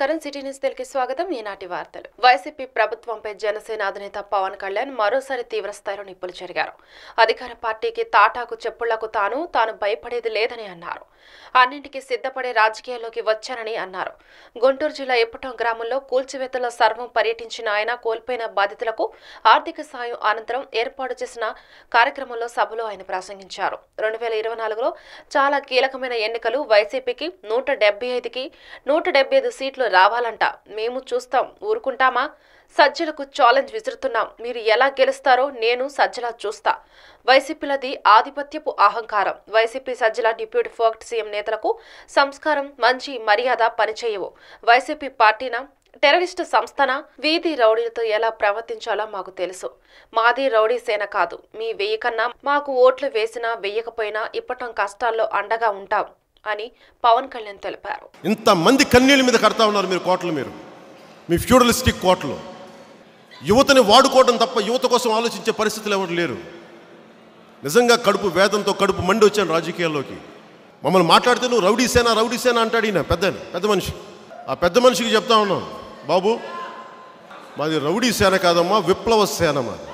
నమస్కారం city news Telugu స్వాగతం ఈనాటి వార్తలు వైసీపీ ప్రభుత్వంపై జనసేన అధినేత పవన్ కళ్యాణ్ మరోసారి తీవ్ర స్థాయిలో నిప్పులు చెరిగారు అధికార పార్టీకి తాటాకు చెప్పుళ్లకు తాను తాను భయపడేది లేదని అన్నారు అన్నింటికీ సిద్ధపడే రాజకీయాల్లోకి వచ్చానని అన్నారు గుంటూరు జిల్లా ఇప్పటం గ్రామంలో కూల్చివేతలో సర్వం పర్యటించిన ఆయన కోల్పోయిన బాధితులకు ఆర్థిక సాయం అనంతరం ఏర్పాటు చేసిన కార్యక్రమంలో సభలో ఆయన ప్రసంగించారు రెండు వేల ఇరవై నాలుగులో చాలా కీలకమైన ఎన్నికలు వైసీపీకి నూట డెబ్బై ఐదుకి నూట డెబ్బై ఐదు సీట్లు రావాలంట మేము చూస్తాం ఊరుకుంటామా సజ్జలకు ఛాలెంజ్ విసురుతున్నాం మీరు ఎలా గెలుస్తారో నేను సజ్జల చూస్తా వైసీపీలది ఆధిపత్యపు అహంకారం వైసీపీ సజ్జల డిప్యూటీ ఫోర్ట్ సీఎం నేతలకు సంస్కారం మంచి మర్యాద పనిచేయవు వైసీపీ పార్టీన టెర్రరిస్టు సంస్థన వీధి రౌడీలతో ఎలా ప్రవర్తించాలో మాకు తెలుసు మాది రౌడీ సేన కాదు మీ వెయ్యి కన్నా మాకు ఓట్లు వేసినా వెయ్యకపోయినా ఇప్పటం కష్టాల్లో అండగా ఉంటాం అని పవన్ కళ్యాణ్ తెలిపారు ఇంతమంది కన్నీళ్ళ మీద కడతా ఉన్నారు మీరు కోటలు మీరు మీ ఫ్యూడలిస్టిక్ కోటలు యువతని వాడుకోవడం తప్ప యువత కోసం ఆలోచించే పరిస్థితులు ఎవరు లేరు నిజంగా కడుపు వేదంతో కడుపు మండి వచ్చాను రాజకీయాల్లోకి మమ్మల్ని మాట్లాడితే నువ్వు రౌడీ సేన రౌడీ సేన అంటాడు ఈయన పెద్ద పెద్ద మనిషి ఆ పెద్ద మనిషికి చెప్తా ఉన్నాను బాబు మాది రౌడీ సేన కాదమ్మా విప్లవ సేన మాది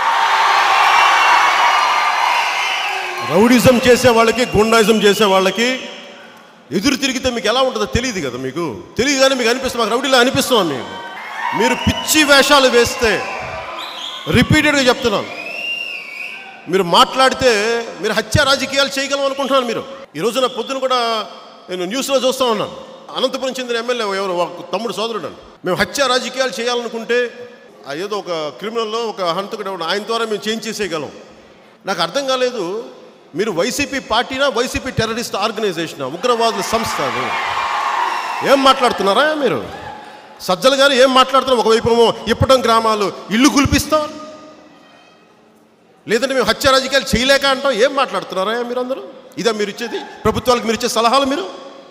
రౌడిజం చేసే వాళ్ళకి గుండాయిజం చేసే వాళ్ళకి ఎదురు తిరిగితే మీకు ఎలా ఉంటుందో తెలియదు కదా మీకు తెలియదు కానీ మీకు అనిపిస్తుంది మాకు రౌడీలా అనిపిస్తున్నాం మీకు మీరు పిచ్చి వేషాలు వేస్తే రిపీటెడ్గా చెప్తున్నాను మీరు మాట్లాడితే మీరు హత్య రాజకీయాలు చేయగలం అనుకుంటున్నాను మీరు ఈ రోజున పొద్దున కూడా నేను న్యూస్లో చూస్తూ ఉన్నాను అనంతపురం చెందిన ఎమ్మెల్యే ఎవరు ఒక తమ్ముడు సోదరుడు అండి మేము హత్య రాజకీయాలు చేయాలనుకుంటే ఆ ఏదో ఒక క్రిమినల్లో ఒక హంతకుడు ఎవడు, ఆయన ద్వారా మేము చేంజ్ చేసేయగలం నాకు అర్థం కాలేదు మీరు వైసీపీ పార్టీనా వైసీపీ టెర్రరిస్ట్ ఆర్గనైజేషనా ఉగ్రవాదుల సంస్థ అది ఏం మాట్లాడుతున్నారా మీరు సజ్జల గారు ఏం మాట్లాడుతున్నారు ఒకవైపు ఏమో ఇప్పటం గ్రామాలు ఇల్లు కుల్పిస్తాం లేదంటే మేము హత్య రాజకీయాలు చేయలేక అంటాం ఏం మాట్లాడుతున్నారా మీరందరూ ఇదా మీరు ఇచ్చేది ప్రభుత్వాలకు మీరు ఇచ్చే సలహాలు మీరు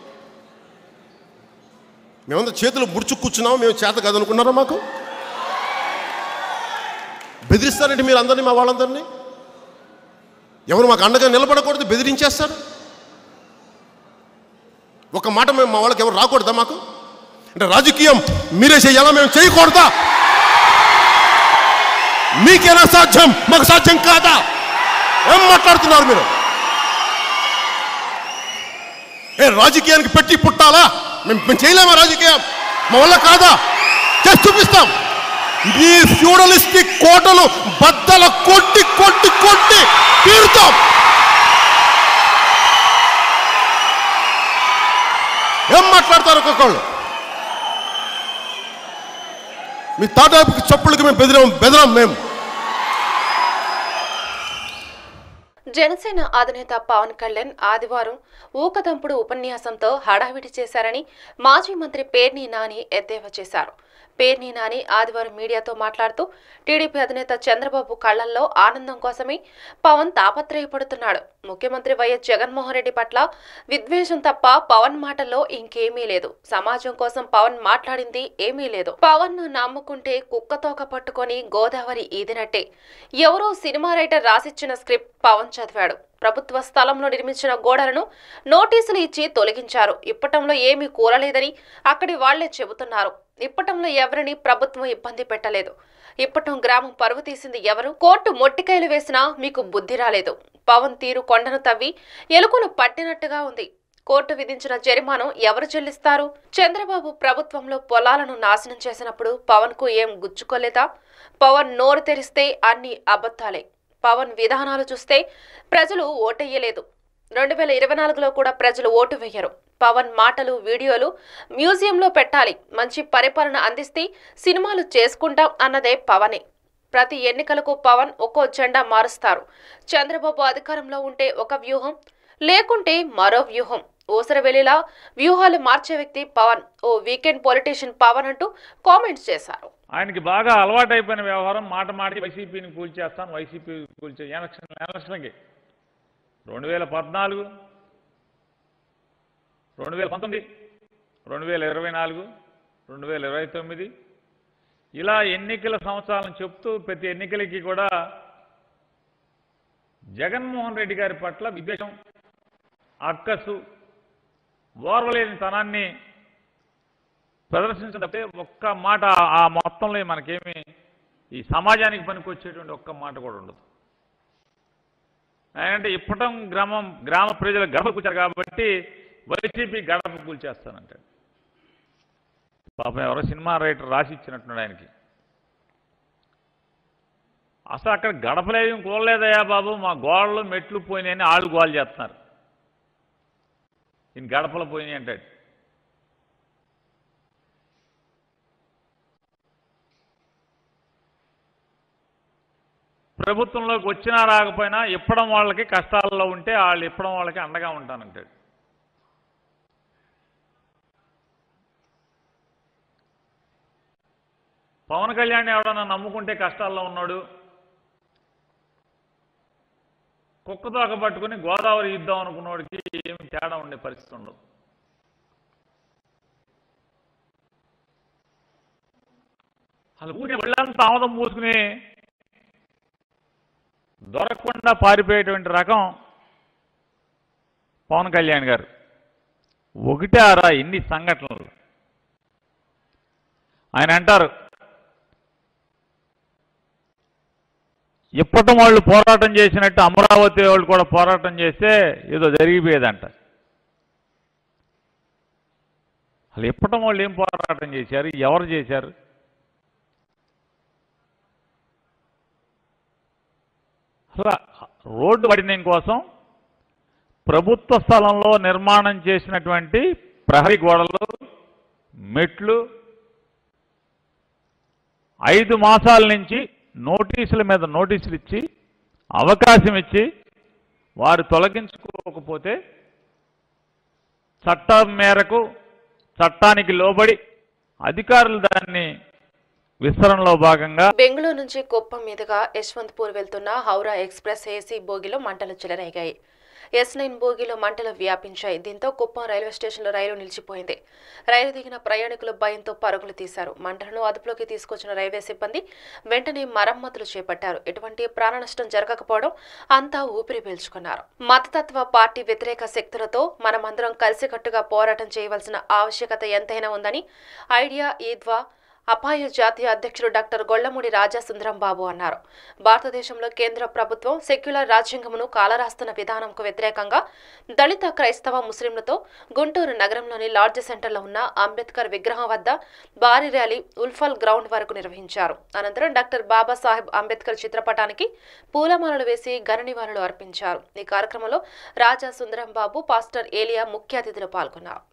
మేమందరూ చేతులు ముడుచు కూర్చున్నాం మేము చేత కాదనుకున్నారా మాకు బెదిరిస్తారంటే మీరు అందరినీ మా వాళ్ళందరినీ ఎవరు మాకు అండగా నిలబడకూడదు బెదిరించేస్తారు ఒక మాట మేము మా వాళ్ళకి ఎవరు రాకూడదా మాకు అంటే రాజకీయం మీరే చేయాలా మేము చేయకూడదా మీకేనా సాధ్యం మాకు సాధ్యం కాదా ఏం మాట్లాడుతున్నారు మీరు ఏ రాజకీయానికి పెట్టి పుట్టాలా మేము మేము చేయలేమా రాజకీయం మా వల్ల కాదా చేసి చూపిస్తాం మీ ఫ్యూడలిస్టిక్ కోటలు బద్దల కొట్టి కొట్టి కొట్టి తీరుతాం ఏం మాట్లాడతారు ఒక్కొక్కళ్ళు మీ తాటాపుకి చప్పులకి మేము బెదిరాం బెదరాం మేము జనసేన అధినేత పవన్ కళ్యాణ్ ఆదివారం ఊకదంపుడు ఉపన్యాసంతో హడావిడి చేశారని మాజీ మంత్రి పేర్ని నాని ఎద్దేవా చేశారు పేర్ని నాని ఆదివారం మీడియాతో మాట్లాడుతూ టీడీపీ అధినేత చంద్రబాబు కళ్లల్లో ఆనందం కోసమే పవన్ తాపత్రయపడుతున్నాడు ముఖ్యమంత్రి వైఎస్ జగన్మోహన్ రెడ్డి పట్ల విద్వేషం తప్ప పవన్ మాటల్లో ఇంకేమీ లేదు సమాజం కోసం పవన్ మాట్లాడింది ఏమీ లేదు పవన్ ను నమ్ముకుంటే కుక్కతోక పట్టుకొని గోదావరి ఈదినట్టే ఎవరో సినిమా రైటర్ రాసిచ్చిన స్క్రిప్ట్ పవన్ చదివాడు ప్రభుత్వ స్థలంలో నిర్మించిన గోడలను నోటీసులు ఇచ్చి తొలగించారు ఇప్పటంలో ఏమీ కూరలేదని అక్కడి వాళ్లే చెబుతున్నారు ఇప్పటంలో ఎవరిని ప్రభుత్వం ఇబ్బంది పెట్టలేదు ఇప్పటం గ్రామం పరువు తీసింది ఎవరు కోర్టు మొట్టికాయలు వేసినా మీకు బుద్ధి రాలేదు పవన్ తీరు కొండను తవ్వి ఎలుకను పట్టినట్టుగా ఉంది కోర్టు విధించిన జరిమానం ఎవరు చెల్లిస్తారు చంద్రబాబు ప్రభుత్వంలో పొలాలను నాశనం చేసినప్పుడు పవన్ కు ఏం గుచ్చుకోలేదా పవన్ నోరు తెరిస్తే అన్ని అబద్ధాలే పవన్ విధానాలు చూస్తే ప్రజలు ఓటెయ్యలేదు రెండు వేల ఇరవై నాలుగులో కూడా ప్రజలు ఓటు వేయరు పవన్ మాటలు వీడియోలు మ్యూజియంలో పెట్టాలి మంచి పరిపాలన అందిస్తే సినిమాలు చేసుకుంటాం అన్నదే పవనే ప్రతి ఎన్నికలకు పవన్ ఒక్కో జెండా మారుస్తారు చంద్రబాబు అధికారంలో ఉంటే ఒక వ్యూహం లేకుంటే మరో వ్యూహం ఊసరవెల్లిలా వ్యూహాలు మార్చే వ్యక్తి పవన్ ఓ వీకెండ్ పొలిటీషియన్ పవన్ అంటూ కామెంట్స్ చేశారు ఆయనకి బాగా అలవాటైపోయిన వ్యవహారం మాట మాటి వైసీపీని కూల్చేస్తాను వైసీపీ కూల్చే ఎలక్షన్ ఎలక్షన్కి రెండు వేల పద్నాలుగు రెండు వేల పంతొమ్మిది రెండు వేల ఇరవై నాలుగు రెండు వేల ఇరవై తొమ్మిది ఇలా ఎన్నికల సంవత్సరాలను చెప్తూ ప్రతి ఎన్నికలకి కూడా జగన్మోహన్ రెడ్డి గారి పట్ల విద్వేషం అక్కసు ఓర్వలేని తనాన్ని ప్రదర్శించడం తప్పితే ఒక్క మాట ఆ మొత్తంలో మనకేమి ఈ సమాజానికి పనికొచ్చేటువంటి ఒక్క మాట కూడా ఉండదు అంటే ఇప్పటం గ్రామం గ్రామ ప్రజలు గడప కూర్చారు కాబట్టి వైసీపీ గడప కూల్చేస్తానంటాడు పాపం ఎవరో సినిమా రైటర్ రాసి ఇచ్చినట్టున్నాడు ఆయనకి అసలు అక్కడ గడపలేదేం కూడలేదయ్యా బాబు మా గోడలు మెట్లు పోయినాయని ఆళ్ళు గోలు చేస్తున్నారు ఈయన గడపలు పోయినాయి అంటాడు ప్రభుత్వంలోకి వచ్చినా రాకపోయినా ఇప్పడం వాళ్ళకి కష్టాల్లో ఉంటే వాళ్ళు ఇప్పడం వాళ్ళకి అండగా ఉంటానంటాడు పవన్ కళ్యాణ్ ఎవడన్నా నమ్ముకుంటే కష్టాల్లో ఉన్నాడు కుక్క తోక పట్టుకుని గోదావరి ఇద్దాం అనుకున్నవాడికి ఏమి తేడా ఉండే పరిస్థితి ఉండదు అసలు ఊరికే ఒళ్ళంతా ఆమదం మూసుకుని దొరకకుండా పారిపోయేటువంటి రకం పవన్ కళ్యాణ్ గారు ఒకటే ఆరా ఇన్ని సంఘటనలు ఆయన అంటారు ఇప్పటి వాళ్ళు పోరాటం చేసినట్టు అమరావతి వాళ్ళు కూడా పోరాటం చేస్తే ఏదో జరిగిపోయేదంట అసలు ఇప్పటి వాళ్ళు ఏం పోరాటం చేశారు ఎవరు చేశారు అసలు రోడ్డు పడిన కోసం ప్రభుత్వ స్థలంలో నిర్మాణం చేసినటువంటి ప్రహరీ గోడలు మెట్లు ఐదు మాసాల నుంచి నోటీసుల మీద నోటీసులు ఇచ్చి అవకాశం ఇచ్చి వారు తొలగించుకోకపోతే చట్టం మేరకు చట్టానికి లోబడి అధికారులు దాన్ని విస్తరణలో భాగంగా బెంగళూరు నుంచి కుప్పం మీదుగా యశ్వంత్పూర్ వెళ్తున్న హౌరా ఎక్స్ప్రెస్ ఏసీ బోగిలో మంటలు చెలరేగాయి ఎస్ నైన్ బోగిలో మంటలు వ్యాపించాయి దీంతో కుప్పం రైల్వే స్టేషన్లో రైలు నిలిచిపోయింది రైలు దిగిన ప్రయాణికులు భయంతో పరుగులు తీశారు మంటలను అదుపులోకి తీసుకొచ్చిన రైల్వే సిబ్బంది వెంటనే మరమ్మతులు చేపట్టారు ఎటువంటి ప్రాణ నష్టం జరగకపోవడం అంతా ఊపిరి పీల్చుకున్నారు మతతత్వ పార్టీ వ్యతిరేక శక్తులతో మనమందరం కలిసికట్టుగా పోరాటం చేయవలసిన ఆవశ్యకత ఎంతైనా ఉందని ఐడియా ఈద్వా అపాయ జాతీయ అధ్యక్షుడు డాక్టర్ గొళ్లమూడి రాజా సుందరం బాబు అన్నారు భారతదేశంలో కేంద్ర ప్రభుత్వం సెక్యులర్ రాజ్యాంగమును కాలరాస్తున్న విధానంకు వ్యతిరేకంగా దళిత క్రైస్తవ ముస్లింలతో గుంటూరు నగరంలోని లాడ్జ్ సెంటర్లో ఉన్న అంబేద్కర్ విగ్రహం వద్ద భారీ ర్యాలీ ఉల్ఫల్ గ్రౌండ్ వరకు నిర్వహించారు అనంతరం డాక్టర్ బాబాసాహెబ్ అంబేద్కర్ చిత్రపటానికి పూలమాలలు వేసి ఘన నివాళులు అర్పించారు ఈ కార్యక్రమంలో రాజా సుందరం బాబు పాస్టర్ ఏలియా ముఖ్య అతిథులు పాల్గొన్నారు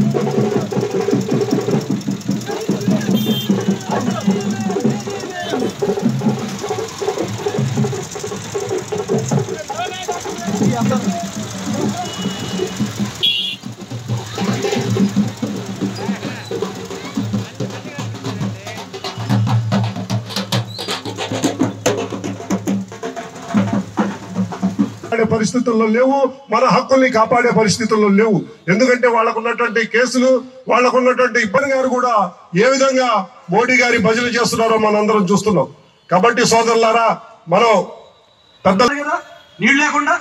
కాపాడే పరిస్థితుల్లో లేవు మన హక్కుల్ని కాపాడే పరిస్థితుల్లో లేవు ఎందుకంటే వాళ్ళకు ఉన్నటువంటి కేసులు వాళ్ళకు ఉన్నటువంటి ఇబ్బంది గారు కూడా ఏ విధంగా మోడీ గారి భజన చేస్తున్నారో మనందరం చూస్తున్నాం కాబట్టి సోదరులారా మనం పెద్ద కదా నీళ్ళు లేకుండా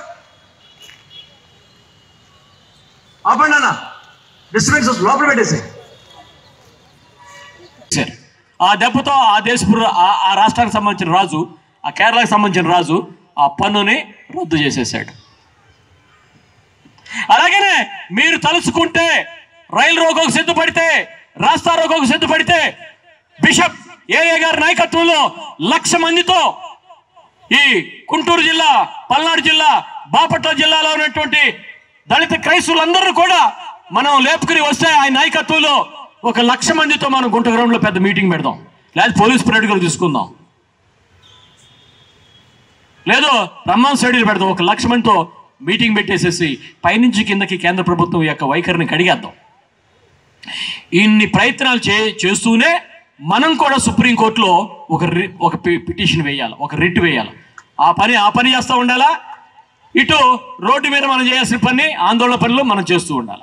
ఆపండి అన్న డిస్టర్బెన్సెస్ లోపల పెట్టేసి చేశారు ఆ దెబ్బతో ఆ దేశపు రా- ఆ- ఆ రాష్ట్రానికి సంబంధించిన రాజు ఆ కేరళకు సంబంధించిన రాజు ఆ పన్నుని రద్దు చేసేసాడు అలాగనే మీరు తలుచుకుంటే రైలు రోకోకు సిద్ధపడితే రాస్తా రోకోకు సిద్ధపడితే బిషప్ ఏరియా గారి నాయకత్వంలో లక్ష మందితో ఈ గుంటూరు జిల్లా పల్నాడు జిల్లా బాపట్ల జిల్లాలో ఉన్నటువంటి దళిత క్రైస్తవులందరూ కూడా మనం లేపుకుని వస్తే ఆయన నాయకత్వంలో ఒక లక్ష మందితో మనం గుంట గ్రౌండ్లో పెద్ద మీటింగ్ పెడదాం లేదా పోలీస్ పరేడ్ కూడా తీసుకుందాం లేదో రమ్మాన్ స్టడీలు పెడదాం ఒక లక్ష మందితో మీటింగ్ పెట్టేసేసి పైనుంచి కిందకి కేంద్ర ప్రభుత్వం యొక్క వైఖరిని కడిగేద్దాం ఇన్ని ప్రయత్నాలు చే చేస్తూనే మనం కూడా సుప్రీంకోర్టులో ఒక రి ఒక పి- పిటిషన్ వేయాలి ఒక రిట్ వేయాలి ఆ పని ఆ పని చేస్తూ ఉండాలా ఇటు రోడ్డు మీద మనం చేయాల్సిన పని ఆందోళన పనులు మనం చేస్తూ ఉండాలి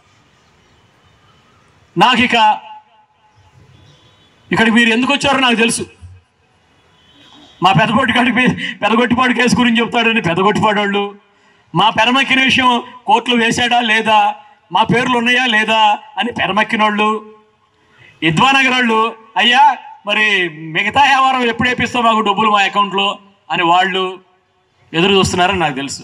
నాకు ఇక ఇక్కడికి మీరు ఎందుకు వచ్చారో నాకు తెలుసు మా పెదగొట్టి కాడికి పెదగొట్టిపాడు కేసు గురించి చెప్తాడని పెదగొట్టిపాడు వాళ్ళు మా పెరమక్కిన విషయం కోర్టులో వేశాడా లేదా మా పేర్లు ఉన్నాయా లేదా అని పెరమక్కిన వాళ్ళు ఇద్వానగర్ వాళ్ళు అయ్యా మరి మిగతా వ్యవహారం ఎప్పుడు వేపిస్తావు మాకు డబ్బులు మా అకౌంట్లో అని వాళ్ళు ఎదురు చూస్తున్నారని నాకు తెలుసు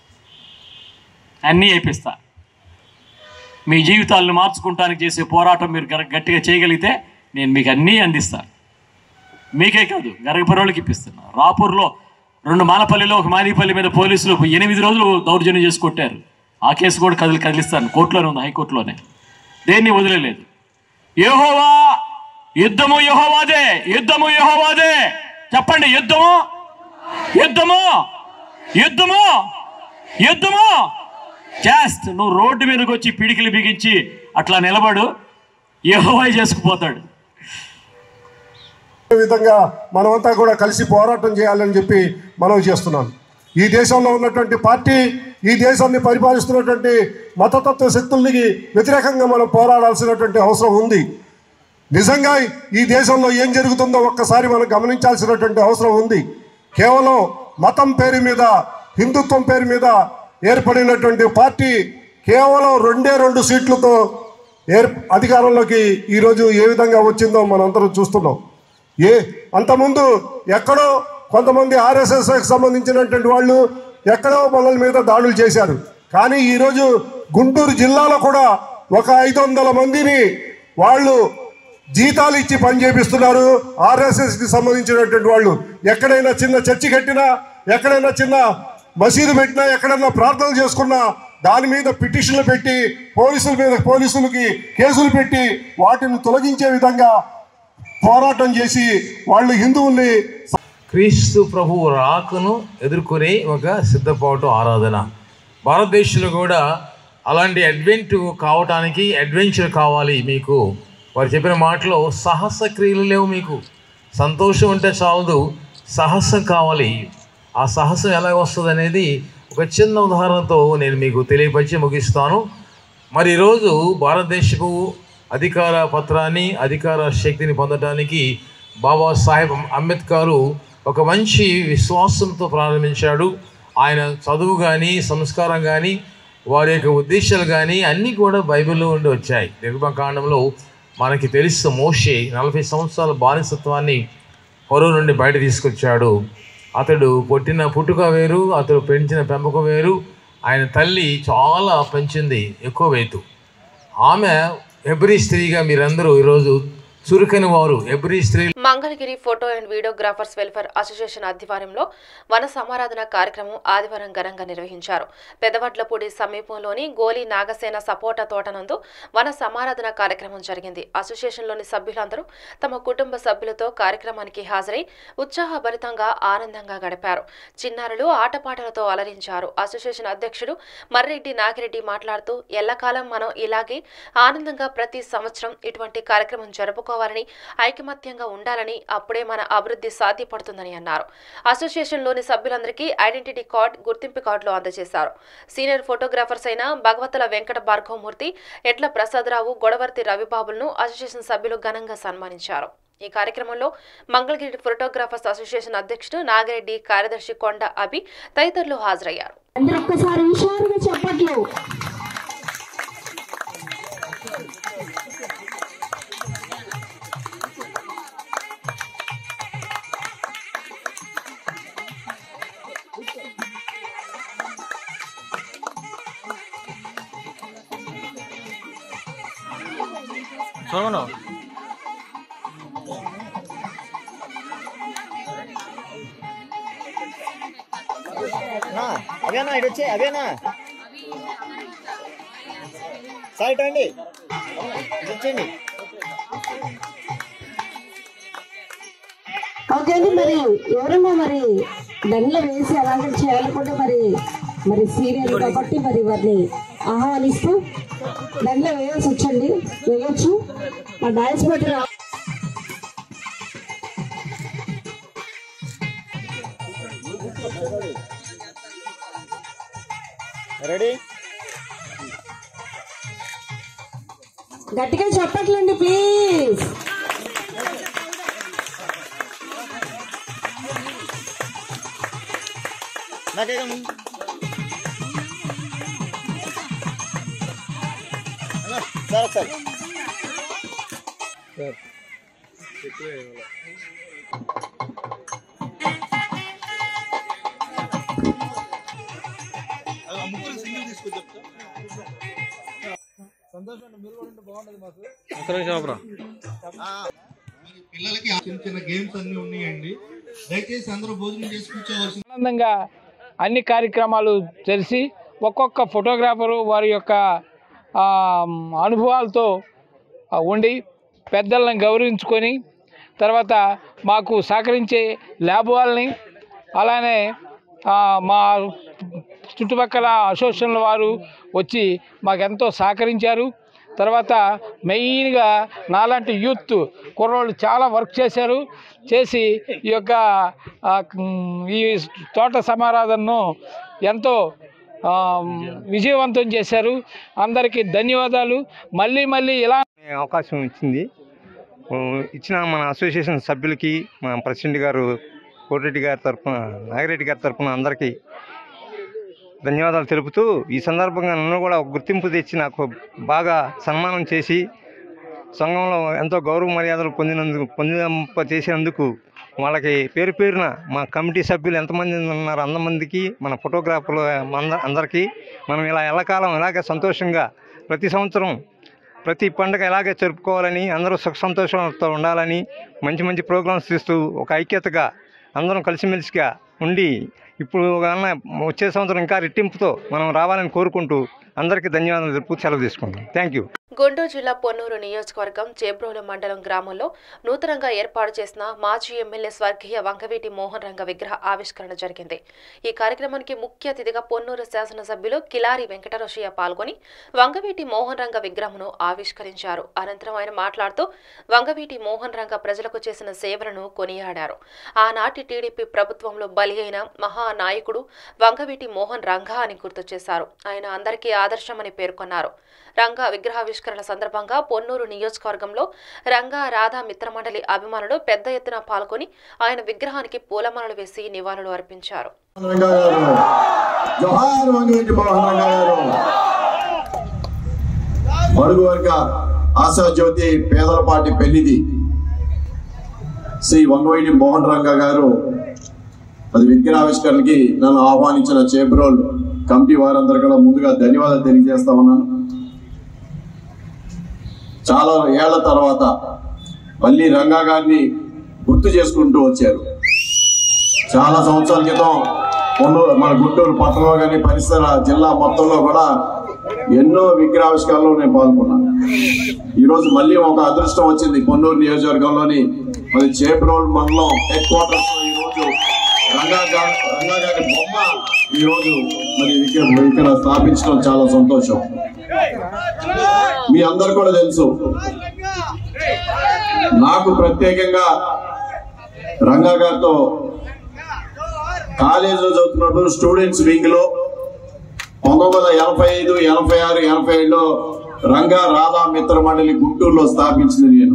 అన్నీ వేపిస్తా మీ జీవితాలను మార్చుకుంటానికి చేసే పోరాటం మీరు గర- గట్టిగా చేయగలిగితే నేను మీకు అన్నీ అందిస్తా మీకే కాదు గరగపరోళ్ళకి ఇప్పిస్తున్నా రాపూర్లో రెండు మాలపల్లిలో ఒక మాదిపల్లి మీద పోలీసులు ఎనిమిది రోజులు దౌర్జన్యం చేసి కొట్టారు ఆ కేసు కూడా కదిలి కదిలిస్తాను కోర్టులోనే ఉంది హైకోర్టులోనే దేన్ని వదిలేదు యెహోవా యుద్ధము యెహోవాదే యుద్ధము యెహోవాదే చెప్పండి యుద్ధము యుద్ధము యుద్ధము యుద్ధము జస్ట్ నువ్వు రోడ్డు మీదకి వచ్చి పిడికిలు బిగించి అట్లా నిలబడు యెహోవా చేసుకుపోతాడు ఈ విధంగా మనమంతా కూడా కలిసి పోరాటం చేయాలని చెప్పి మనం చేస్తున్నాం ఈ దేశంలో ఉన్నటువంటి పార్టీ ఈ దేశాన్ని పరిపాలిస్తున్నటువంటి మతతత్వ శక్తులకి వ్యతిరేకంగా మనం పోరాడాల్సినటువంటి అవసరం ఉంది నిజంగా ఈ దేశంలో ఏం జరుగుతుందో ఒక్కసారి మనం గమనించాల్సినటువంటి అవసరం ఉంది కేవలం మతం పేరు మీద హిందుత్వం పేరు మీద ఏర్పడినటువంటి పార్టీ కేవలం రెండే రెండు సీట్లతో ఏర్ అధికారంలోకి ఈరోజు ఏ విధంగా వచ్చిందో మనందరం చూస్తున్నాం ఏ అంతకుముందు ఎక్కడో కొంతమంది ఆర్ఎస్ఎస్కి సంబంధించినటువంటి వాళ్ళు ఎక్కడో మనల మీద దాడులు చేశారు కానీ ఈరోజు గుంటూరు జిల్లాలో కూడా ఒక ఐదు వందల మందిని వాళ్ళు జీతాలు ఇచ్చి పని చేపిస్తున్నారు ఆర్ఎస్ఎస్కి సంబంధించినటువంటి వాళ్ళు ఎక్కడైనా చిన్న చర్చి కట్టినా ఎక్కడైనా చిన్న మసీదు పెట్టినా ఎక్కడైనా ప్రార్థనలు చేసుకున్నా దాని మీద పిటిషన్లు పెట్టి పోలీసుల మీద పోలీసులకి కేసులు పెట్టి వాటిని తొలగించే విధంగా పోరాటం చేసి వాళ్ళు హిందువుల్ని క్రీస్తు ప్రభువు రాకను ఎదుర్కొనే ఒక సిద్ధపాటు ఆరాధన భారతదేశంలో కూడా అలాంటి అడ్వెంట్ కావటానికి అడ్వెంచర్ కావాలి మీకు వారు చెప్పిన మాటలో సాహస క్రియలు లేవు మీకు సంతోషం అంటే చాలదు సాహసం కావాలి ఆ సాహసం ఎలా వస్తుంది అనేది ఒక చిన్న ఉదాహరణతో నేను మీకు తెలియపరిచి ముగిస్తాను మరి ఈరోజు భారతదేశపు అధికార పత్రాన్ని అధికార శక్తిని పొందడానికి బాబాసాహెబ్ అంబేద్కర్ ఒక మంచి విశ్వాసంతో ప్రారంభించాడు ఆయన చదువు కానీ సంస్కారం కానీ వారి యొక్క ఉద్దేశాలు కానీ అన్నీ కూడా బైబిల్లో ఉండి వచ్చాయి నిర్మకాండంలో మనకి తెలుసు మోషే నలభై సంవత్సరాల బానిసత్వాన్ని పొరుగు నుండి బయట తీసుకొచ్చాడు అతడు పుట్టిన పుట్టుక వేరు అతడు పెంచిన పెంపకం వేరు ఆయన తల్లి చాలా పెంచింది ఎక్కువ వేతు ఆమె ఎబ్రి స్త్రీగా మీరందరూ ఈరోజు చురుకని వారు ఎబ్రి స్త్రీ Mangalagiri photo and videographers welfare association ఆధ్వర్యంలో వన సమారాధన కార్యక్రమం ఆదివారం ఘనంగా నిర్వహించారు పెదవడ్లపూడి సమీపంలోని గోలి నాగసేన సపోటా తోటనందు వన సమారాధన కార్యక్రమం జరిగింది అసోసియేషన్లోని సభ్యులందరూ తమ కుటుంబ సభ్యులతో కార్యక్రమానికి హాజరై ఉత్సాహభరితంగా ఆనందంగా గడిపారు చిన్నారులు ఆటపాటలతో అలరించారు అసోసియేషన్ అధ్యక్షుడు మర్రెడ్డి నాగిరెడ్డి మాట్లాడుతూ ఎల్లకాలం మనం ఇలాగే ఆనందంగా ప్రతి సంవత్సరం ఇటువంటి కార్యక్రమం జరుపుకోవాలని ఐకమత్యంగా ఉండాలని అప్పుడే మన అభివృద్ధి సాధ్యపడుతుందని అన్నారు అసోసియేషన్లోని సభ్యులందరికీ ఐడెంటిటీ కార్డ్ గుర్తింపు కార్డులు అందజేశారు సీనియర్ ఫోటోగ్రాఫర్స్ అయిన భగవతుల వెంకట భార్గవమూర్తి ఎడ్ల ప్రసాదరావు గొడవర్తి రవిబాబులను అసోసియేషన్ సభ్యులు ఘనంగా సన్మానించారు ఈ కార్యక్రమంలో మంగళగిరి ఫోటోగ్రాఫర్స్ అసోసియేషన్ అధ్యక్షుడు నాగిరెడ్డి కార్యదర్శి కొండ అభి తదితరులు హాజరయ్యారు అందరూ ఒక్కసారి హుషారుగా చెప్పట్లు అవేనా ఇటు వచ్చే అవేనా సార్ ఇటు రండి ఇటు వచ్చేయండి ఓకే అండి మరి ఎవరన్నా మరి దండలు వేసి అలాంటి చేయాలనుకుంటే మరి మరి సీరియల్ కాబట్టి మరి వారిని ఆహ్వానిస్తూ దండలు వేయాల్సి వచ్చండి వేయొచ్చు మా డాన్స్ బట్టి రా రెడీ గట్టిగా చెప్పట్లండి ప్లీజ్ నాకేం సార్ ఒకసారి పిల్లలకి చిన్న చిన్న గేమ్స్ అన్ని ఉన్నాయండి దయచేసి అందరూ భోజనం చేసి కూర్చోవలసి ఆనందంగా అన్ని కార్యక్రమాలు తెలిసి ఒక్కొక్క ఫోటోగ్రాఫరు వారి యొక్క ఆ, అనుభవాలతో ఆ, ఉండి పెద్దలను గౌరవించుకొని తర్వాత మాకు సహకరించే ల్యాబ్ వాళ్ళని అలానే ఆ, మా చుట్టుపక్కల అసోసియేషన్ల వారు వచ్చి మాకెంతో సహకరించారు తర్వాత మెయిన్గా నాలాంటి యూత్ కుర్రోళ్ళు చాలా వర్క్ చేశారు చేసి ఈ యొక్క ఆ, మ్, ఈ తోట సమారాధనను ఎంతో ఆ, విజయవంతం చేశారు అందరికీ ధన్యవాదాలు మళ్ళీ మళ్ళీ ఇలా అవకాశం ఇచ్చింది ఆ, ఇచ్చిన మన అసోసియేషన్ సభ్యులకి మన ప్రెసిడెంట్ గారు కోటిరెడ్డి గారి తరఫున నాగిరెడ్డి గారి తరఫున అందరికీ ధన్యవాదాలు తెలుపుతూ ఈ సందర్భంగా నన్ను కూడా ఒక గుర్తింపు తెచ్చి నాకు బాగా సన్మానం చేసి సంఘంలో ఎంతో గౌరవ మర్యాదలు పొందినందుకు పొందింప చేసినందుకు వాళ్ళకి పేరు పేరున మా కమిటీ సభ్యులు ఎంతమంది ఉన్నారు అంతమందికి మన ఫోటోగ్రాఫర్లు అంద అందరికీ మనం ఇలా ఎల్లకాలం ఇలాగే సంతోషంగా ప్రతి సంవత్సరం ప్రతి పండుగ ఇలాగే జరుపుకోవాలని అందరూ సుఖ సంతోషాలతో ఉండాలని మంచి మంచి ప్రోగ్రామ్స్ తీస్తూ ఒక ఐక్యతగా అందరం కలిసిమెలిసిగా ఉండి ఇప్పుడు కన్నా వచ్చే సంవత్సరం ఇంకా రెట్టింపుతో మనం రావాలని కోరుకుంటూ అందరికీ ధన్యవాదాలు తెలుపు సెలవు తీసుకుంటాం థ్యాంక్ యూ గుంటూరు జిల్లా పొన్నూరు నియోజకవర్గం చేబ్రోలు మండలం గ్రామంలో నూతనంగా ఏర్పాటు చేసిన మాజీ ఎమ్మెల్యే స్వర్గీయ వంగవీటి మోహన్ రంగ విగ్రహ ఆవిష్కరణ జరిగింది ఈ కార్యక్రమానికి ముఖ్య అతిథిగా పొన్నూరు శాసనసభ్యులు కిలారి వెంకటరోషయ్య పాల్గొని వంగవీటి మోహన్ రంగ విగ్రహమును ఆవిష్కరించారు అనంతరం ఆయన మాట్లాడుతూ వంగవీటి మోహన్ రంగ ప్రజలకు చేసిన సేవలను కొనియాడారు ఆనాటి టీడీపీ ప్రభుత్వంలో బలి అయిన మహానాయకుడు వంగవీటి మోహన్ రంగా అని గుర్తు చేశారు ఆయన అందరికీ ఆదర్శమని పేర్కొన్నారు రంగా విగ్రహావిష్కరణ సందర్భంగా పొన్నూరు నియోజకవర్గంలో రంగా రాధా మిత్రమండలి అభిమానులు పెద్ద ఎత్తున పాల్గొని ఆయన విగ్రహానికి పూలమాలలు వేసి నివాళులు అర్పించారు రంగా గారు జోహార్ వంగవీటి మోహన్ రంగా గారు బడుగు వర్గ ఆశా జ్యోతి పేదల పార్టీ పెళ్లిది శ్రీ వంగవీటి మోహన్ రంగా గారు అది విగ్రహావిష్కరణకి నన్ను ఆహ్వానించిన చేబ్రోల్ కమిటీ వారందరూ కూడా ముందుగా ధన్యవాదాలు తెలియజేస్తా ఉన్నాను చాలా ఏళ్ల తర్వాత మళ్ళీ రంగా గారిని గుర్తు చేసుకుంటూ వచ్చారు చాలా సంవత్సరాల క్రితం పొన్నూరు మన గుంటూరు పట్టణంలో కానీ పరిసర జిల్లా మొత్తంలో కూడా ఎన్నో విగ్రహావిష్కరణలో నేను పాల్గొన్నాను ఈ రోజు మళ్ళీ ఒక అదృష్టం వచ్చింది పొన్నూరు నియోజకవర్గంలోని మరి చేబ్రోల్ మండలం హెడ్ క్వార్టర్స్ లో ఈ రోజు రంగా గా- రంగా గారి బొమ్మ ఈ రోజు మరి ఇక్కడ ఇక్కడ స్థాపించడం చాలా సంతోషం మీ అందరు కూడా తెలుసు నాకు ప్రత్యేకంగా రంగా గారితో కాలేజీలో చదువుతున్నప్పుడు స్టూడెంట్స్ వింగ్ లో పంతొమ్మిది వందల ఎనభై ఐదు ఎనభై ఆరు ఎనభై ఏడులో రంగా రాధా మిత్ర మండలి గుంటూరులో స్థాపించింది నేను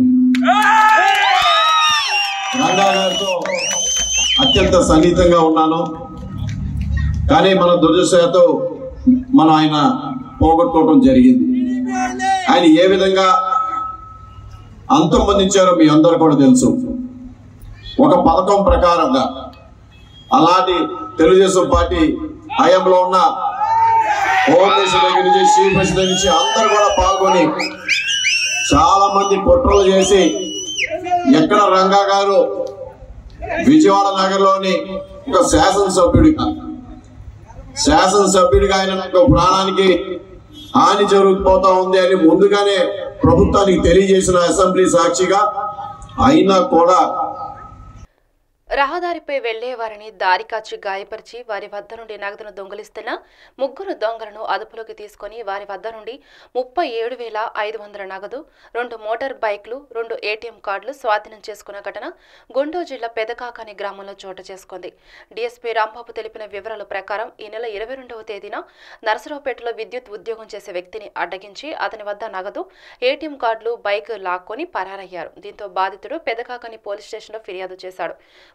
రంగా గారితో అత్యంత సన్నిహితంగా ఉన్నాను కానీ మన దురదృష్టతో మనం ఆయన పోగొట్టుకోవడం జరిగింది ఆయన ఏ విధంగా అంతమొందించారో మీ అందరు కూడా తెలుసు ఒక పథకం ప్రకారంగా అలాంటి తెలుగుదేశం పార్టీ హయాంలో ఉన్న హోమ్ మినిస్టర్ దగ్గర నుంచి చీఫ్ మినిస్టర్ దగ్గర నుంచి అందరు కూడా పాల్గొని చాలా మంది కుట్రలు చేసి ఎక్కడ రంగా గారు విజయవాడ నగరంలోని ఒక శాసనసభ్యుడిగా శాసనసభ్యుడిగా ఆయన యొక్క ప్రాణానికి హాని జరుగుతుపోతా ఉంది అని ముందుగానే ప్రభుత్వానికి తెలియజేసిన అసెంబ్లీ సాక్షిగా అయినా కూడా రహదారిపై వెళ్లే వారిని దారి కాచి గాయపరిచి వారి వద్ద నుండి నగదును దొంగిలిస్తున్న ముగ్గురు దొంగలను అదుపులోకి తీసుకొని వారి వద్ద నుండి ముప్పై ఏడు వేల ఐదు వందల నగదు రెండు మోటార్ బైక్లు రెండు ఏటీఎం కార్డులు స్వాధీనం చేసుకున్న ఘటన గుంటూరు జిల్లా పెదకాకాని గ్రామంలో చోటు చేసుకుంది డీఎస్పీ రాంబాబు తెలిపిన వివరాల ప్రకారం ఈ నెల ఇరవై రెండవ తేదీన నరసరావుపేటలో విద్యుత్ ఉద్యోగం చేసే వ్యక్తిని అడ్డగించి అతని వద్ద నగదు ఏటీఎం కార్డులు బైక్ లాక్కొని పరారయ్యారు దీంతో బాధితుడు పెదకాకని పోలీస్ స్టేషన్లో ఫిర్యాదు చేశాడు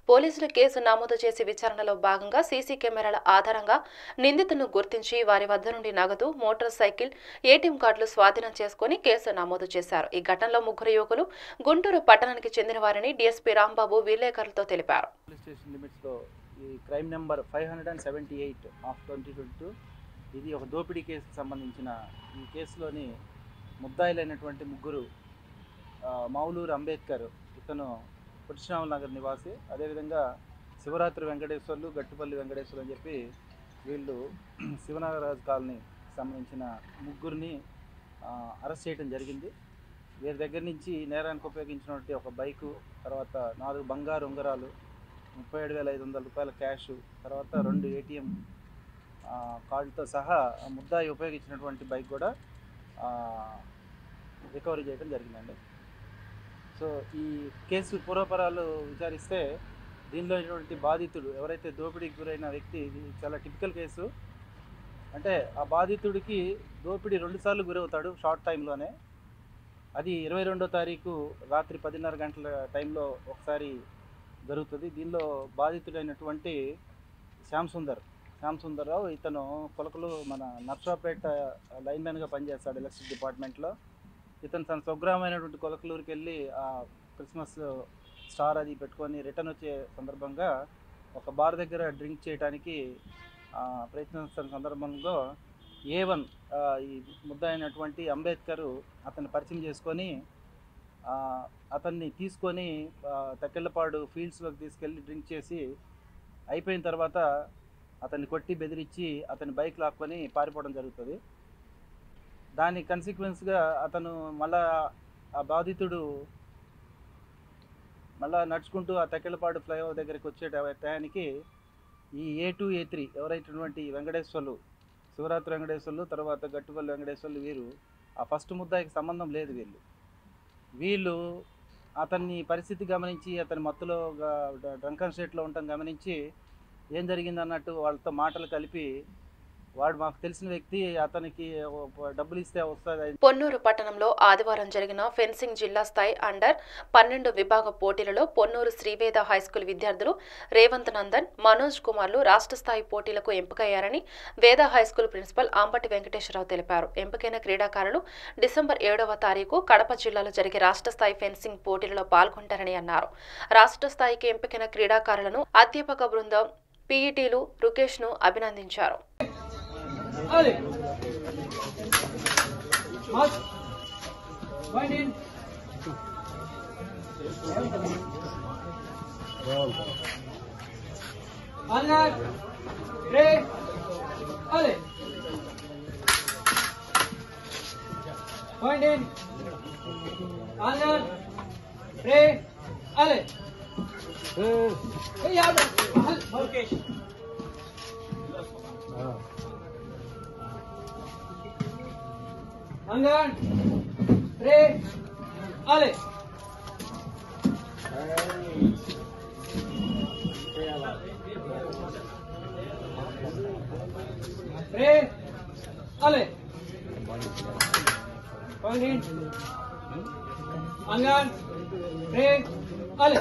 పోలీసులు కేసు నమోదు చేసి విచారణలో భాగంగా సీసీ కెమెరాల ఆధారంగా నిందితులను గుర్తించి వారి వద్ద నుండి నగదు మోటార్ సైకిల్ ఏటీఎం కార్డులు స్వాధీనం చేసుకుని కేసు నమోదు చేశారు ఈ ఘటనలో ముగ్గురు యువకులు గుంటూరు పట్టణానికి చెందిన వారిని డీఎస్పీ రాంబాబు విలేకరులతో తెలిపారు పోలీస్ స్టేషన్ లిమిట్స్లో ఈ crime number five hundred and seventy eight of twenty twenty two ఇది ఒక దోపిడీ కేసుకు సంబంధించిన ఈ కేసులోని ముద్దాయిలైనటువంటి ముగ్గురు ఆ, మౌలూరు అంబేద్కర్ ఇతను పురుషరామ నగర్ నివాసి అదేవిధంగా శివరాత్రి వెంకటేశ్వర్లు గట్టుపల్లి వెంకటేశ్వర్లు అని చెప్పి వీళ్ళు శివనాగరాజు కాలనీ సంబంధించిన ముగ్గురిని ఆ, అరెస్ట్ చేయడం జరిగింది వీరి దగ్గర నుంచి నేరానికి ఉపయోగించినటువంటి ఒక బైకు తర్వాత నాలుగు బంగారు ఉంగరాలు ముప్పై ఏడు వేల ఐదు వందల రూపాయల క్యాష్ తర్వాత రెండు ఏటీఎం కార్డుతో సహా ఆ ముద్దాయి ఉపయోగించినటువంటి బైక్ కూడా ఆ, రికవరీ చేయడం జరిగిందండి సో ఈ కేసు పూర్వపరాలు విచారిస్తే దీనిలో ఉన్నటువంటి బాధితుడు ఎవరైతే దోపిడీకి గురైన వ్యక్తి ఇది చాలా టిపికల్ కేసు అంటే ఆ బాధితుడికి దోపిడీ రెండుసార్లు గురవుతాడు షార్ట్ టైంలోనే అది ఇరవై రెండో తారీఖు రాత్రి పదిన్నర గంటల టైంలో ఒకసారి జరుగుతుంది దీనిలో బాధితుడైనటువంటి శ్యామ్ సుందర్ శ్యామ్ సుందర్రావు ఇతను కొలకలు మన నర్సాపేట లైన్మెన్గా పనిచేస్తాడు ఎలక్ట్రిక్ డిపార్ట్మెంట్లో ఇతను తన స్వగ్రామైనటువంటి కొలకలూరుకి వెళ్ళి ఆ క్రిస్మస్ స్టార్ అది పెట్టుకొని రిటర్న్ వచ్చే సందర్భంగా ఒక బార్ దగ్గర డ్రింక్ చేయడానికి ఆ, ప్రయత్నిస్తున్న సందర్భంలో ఏ వన్ ఈ ముద్ద అయినటువంటి అంబేద్కర్ అతన్ని పరిచయం చేసుకొని ఆ, అతన్ని తీసుకొని ఆ, తక్కెళ్ళపాడు ఫీల్డ్స్లోకి తీసుకెళ్ళి డ్రింక్ చేసి అయిపోయిన తర్వాత అతన్ని కొట్టి బెదిరించి అతని బైక్ లాక్కొని పారిపోవడం జరుగుతుంది దాని కన్సిక్వెన్స్గా అతను మళ్ళా ఆ బాధితుడు మళ్ళా నడుచుకుంటూ ఆ తక్కెళ్ళపాడు ఫ్లైఓవర్ దగ్గరికి వచ్చే టయానికి ఈ ఏ టూ ఏ త్రీ ఎవరైనటువంటి వెంకటేశ్వర్లు శివరాత్రి వెంకటేశ్వర్లు తర్వాత గట్టుపల్లి వెంకటేశ్వర్లు వీరు ఆ ఫస్ట్ ముద్దాయికి సంబంధం లేదు వీళ్ళు వీళ్ళు అతన్ని పరిస్థితి గమనించి అతని మత్తులో డ్రంకన్ స్టేట్లో ఉండటం గమనించి ఏం జరిగింది అన్నట్టు వాళ్ళతో మాటలు కలిపి వాడు మాకు తెలిసిన వ్యక్తి అతనికి ఓ- డబ్బులు ఇస్తే వస్తుంది పొన్నూరు పట్టణంలో ఆదివారం జరిగిన ఫెన్సింగ్ జిల్లా స్థాయి అండర్ పన్నెండు విభాగ పోటీలలో పొన్నూరు శ్రీవేద హైస్కూల్ విద్యార్థులు రేవంత్ నందన్ మనోజ్ కుమార్లు రాష్ట్ర స్థాయి పోటీలకు ఎంపికయ్యారని వేద హైస్కూల్ ప్రిన్సిపల్ ఆంబటి వెంకటేశ్వరరావు తెలిపారు ఎంపికైన క్రీడాకారులు డిసెంబర్ ఏడవ తారీఖు కడప జిల్లాలో జరిగే రాష్ట్ర స్థాయి ఫెన్సింగ్ పోటీలలో పాల్గొంటారని అన్నారు రాష్ట్ర స్థాయికి ఎంపికైన క్రీడాకారులను అధ్యాపక బృందం పీఈటీలు రుకేష్ను అభినందించారు Allez. March. Wind in. Alert. Ray. Allez. Wind in. Alert. Ray. Allez. Hey, yaar. Mukesh. Angan. Ray. Allez. Ray. Allez. Point in. Angan. Ray. Allez.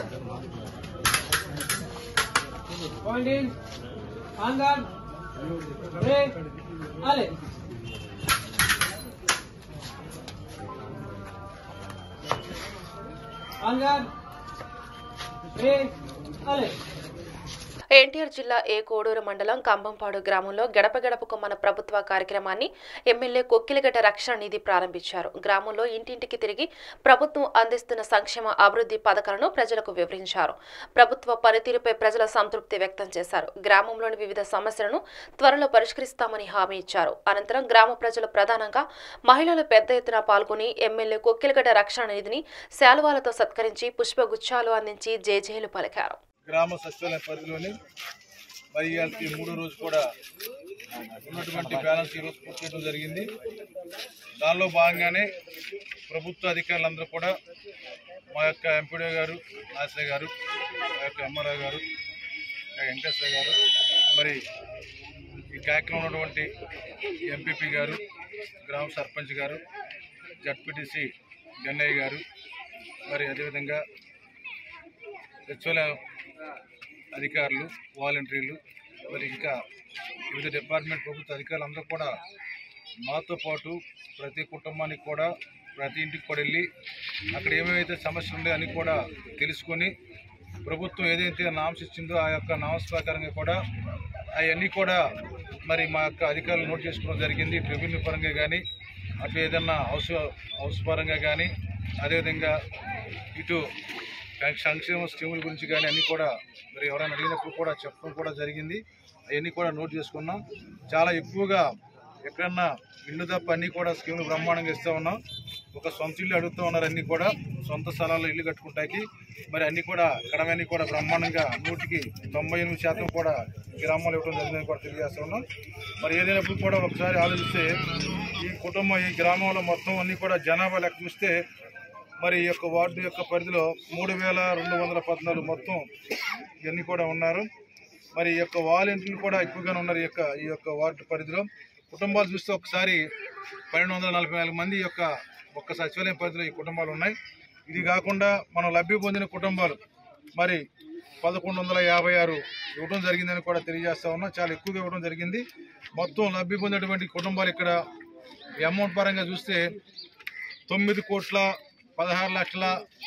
Point in. Angan. Ray. Allez. Angan. Ray. Allez. NTR జిల్లా ఏ కోడూరు మండలం కంబంపాడు గ్రామంలో గడప గడపకు మన ప్రభుత్వ కార్యక్రమాన్ని MLA Kokkiligadda రక్షణ నిధి ప్రారంభించారు గ్రామంలో ఇంటింటికి తిరిగి ప్రభుత్వం అందిస్తున్న సంక్షేమ అభివృద్ధి పథకాలను ప్రజలకు వివరించారు ప్రభుత్వ పనితీరుపై ప్రజల సంతృప్తి వ్యక్తం చేశారు గ్రామంలోని వివిధ సమస్యలను త్వరలో పరిష్కరిస్తామని హామీ ఇచ్చారు అనంతరం గ్రామ ప్రజలు ప్రధానంగా మహిళలు పెద్ద ఎత్తున పాల్గొని ఎమ్మెల్యే కొక్కిలిగడ్డ రక్షణ నిధిని శాలువాలతో సత్కరించి పుష్పగుచ్చాలు అందించి జేజేలు పలికారు గ్రామ సచివాలయ పరిధిలోని మరి ఇవాళకి మూడో రోజు కూడా ఉన్నటువంటి బ్యాలెన్స్ ఈరోజు పూర్తి చేయడం జరిగింది దానిలో భాగంగానే ప్రభుత్వ అధికారులందరూ కూడా మా యొక్క ఎంపీడీ గారు ఆశ్రయ గారు మా యొక్క ఎంఆర్ఓ గారు మా వెంకటేశ్వర గారు మరి ఈ కార్యక్రమం ఉన్నటువంటి ఎంపీపీ గారు గ్రామ సర్పంచ్ గారు జడ్పీటీసీ గన్నయ్య గారు మరి అదేవిధంగా సచివాలయం అధికారులు వాలంటీర్లు మరి ఇంకా వివిధ డిపార్ట్మెంట్ ప్రభుత్వ అధికారులు అందరూ కూడా మాతో పాటు ప్రతి కుటుంబానికి కూడా ప్రతి ఇంటికి కూడా వెళ్ళి అక్కడ ఏమేమైతే సమస్యలు ఉన్నాయో అన్ని కూడా తెలుసుకొని ప్రభుత్వం ఏదైతే నామ్స్ ఇచ్చిందో ఆ యొక్క నామ్స్ ప్రకారంగా కూడా అవన్నీ కూడా మరి మా యొక్క అధికారులు నోట్ చేసుకోవడం జరిగింది రెవెన్యూ పరంగా కానీ అటు ఏదన్నా హౌస్ హౌస్ పరంగా కానీ అదేవిధంగా ఇటు సంక్ష- సంక్షేమ స్కీముల గురించి కానీ అన్నీ కూడా మరి ఎవరైనా అడిగినప్పుడు కూడా చెప్పడం కూడా జరిగింది అవన్నీ కూడా నోట్ చేసుకున్నాం చాలా ఎక్కువగా ఎక్కడన్నా ఇల్లు తప్ప అన్నీ కూడా స్కీములు బ్రహ్మాండంగా ఇస్తూ ఉన్నాం ఒక సొంత ఇల్లు అడుగుతూ ఉన్నారు అన్నీ కూడా సొంత స్థలాల్లో ఇల్లు కట్టుకుంటాకి మరి అన్నీ కూడా కడమన్నీ కూడా బ్రహ్మాండంగా నూటికి తొంభై ఎనిమిది శాతం కూడా గ్రామాలు ఇవ్వడం జరిగిందని కూడా తెలియజేస్తా ఉన్నాం మరి ఏదైనప్పుడు కూడా ఒకసారి ఆలోచిస్తే ఈ కుటుంబం ఈ గ్రామంలో మొత్తం అన్నీ కూడా జనాభా లెక్క చూస్తే మరి ఈ యొక్క వార్డు యొక్క పరిధిలో మూడు వేల రెండు వందల పద్నాలుగు మొత్తం ఇవన్నీ కూడా ఉన్నారు మరి ఈ యొక్క వాలంటీర్లు కూడా ఎక్కువగానే ఉన్నారు ఈ యొక్క ఈ యొక్క వార్డు పరిధిలో కుటుంబాలు చూస్తే ఒకసారి పన్నెండు వందల నలభై నాలుగు మంది ఈ యొక్క ఒక్క సచివాలయం పరిధిలో ఈ కుటుంబాలు ఉన్నాయి ఇది కాకుండా మనం లబ్ధి పొందిన కుటుంబాలు మరి పదకొండు వందల యాభై ఆరు ఇవ్వడం జరిగిందని కూడా తెలియజేస్తా ఉన్నాం చాలా ఎక్కువగా ఇవ్వడం జరిగింది మొత్తం లబ్ధి పొందినటువంటి కుటుంబాలు ఇక్కడ ఈ అమౌంట్ పరంగా చూస్తే తొమ్మిది కోట్ల పదహారు లక్షల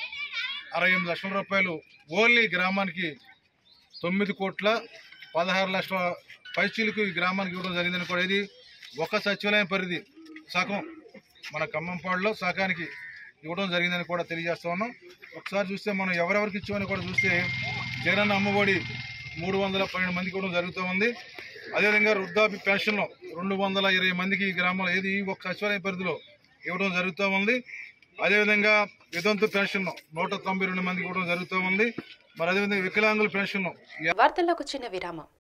అరవై ఎనిమిది లక్షల రూపాయలు ఓన్లీ గ్రామానికి తొమ్మిది కోట్ల పదహారు లక్షల పైచీలకు ఈ గ్రామానికి ఇవ్వడం జరిగిందని కూడా ఇది ఒక సచివాలయం పరిధి సగం మన ఖమ్మంపాడులో సగానికి ఇవ్వడం జరిగిందని కూడా తెలియజేస్తా ఉన్నాం ఒకసారి చూస్తే మనం ఎవరెవరికి ఇచ్చామని కూడా చూస్తే జగనన్న అమ్మఒడి మూడు వందల పన్నెండు మందికి ఇవ్వడం జరుగుతూ ఉంది అదేవిధంగా వృద్ధాప్య పెన్షన్లు రెండు వందల ఇరవై మందికి ఈ గ్రామంలో ఏది ఈ ఒక సచివాలయ పరిధిలో ఇవ్వడం జరుగుతూ ఉంది అదేవిధంగా వితంతు పెన్షన్ నూట తొంభై రెండు మందికి ఇవ్వడం జరుగుతూ ఉంది మరి అదేవిధంగా వికలాంగుల పెన్షన్ వార్తల్లోకి చిన్న విరామం